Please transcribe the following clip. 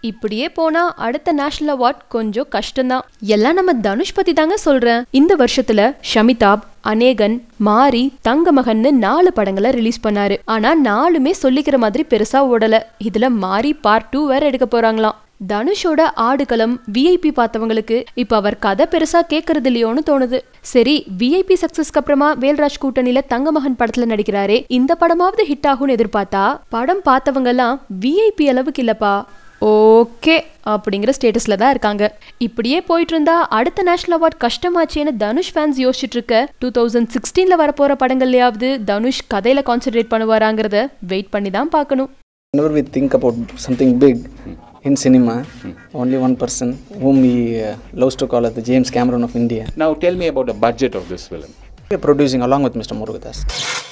இப்படியே போனா அடுத்த நேஷனல் அவார்ட் கொஞ்சம் கஷ்டம்தான் எல்லாம் நம்ம தனுஷ் பத்தி தாங்க சொல்றேன் இந்த வருஷத்துல ஷமிதாப் அநேகன் மாரி தங்கமகன்னு நாலு படங்களை ரிலீஸ் பண்ணாரு ஆனா நாலுமே சொல்லிக்கிற மாதிரி பெருசா ஓடல இதுல மாரி பார்ட் டூ வேற எடுக்க போறாங்களாம் தனுஷோட ஆடுகளம் விஐபி பார்த்தவங்களுக்கு இப்ப அவர் கதை பெருசா கேட்கறது இல்லையோன்னு தோணுது சரி விஐபி சக்சஸ்க்கு அப்புறமா வேல்ராஜ் கூட்டணியில தங்கமகன் படத்துல நடிக்கிறாரே இந்த படமாவது ஹிட் ஆகும்னு எதிர்பார்த்தா படம் பார்த்தவங்க எல்லாம் விஐபி அளவுக்கு இல்லப்பா ஓகே அப்படிங்கிற ஸ்டேட்டஸ்ல தான் இருக்காங்க இப்படியே போயிட்டு இருந்தா அடுத்த நேஷனல் அவார்ட் கஷ்டமாச்சேன்னு தனுஷ் ஃபேன்ஸ் யோசிச்சுட்டு இருக்க டூ தௌசண்ட் சிக்ஸ்டீன்ல வரப்போற படங்கள்லயாவது தனுஷ் கதையில கான்சென்ட்ரேட் பண்ணுவாராங்கிறத வெயிட் பண்ணி தான் பார்க்கணும் Whenever we think about something big in cinema, only one person whom he uh, loves to call as the James Cameron of India. Now tell me about the budget of this film. We are producing along with Mr. Murugadas.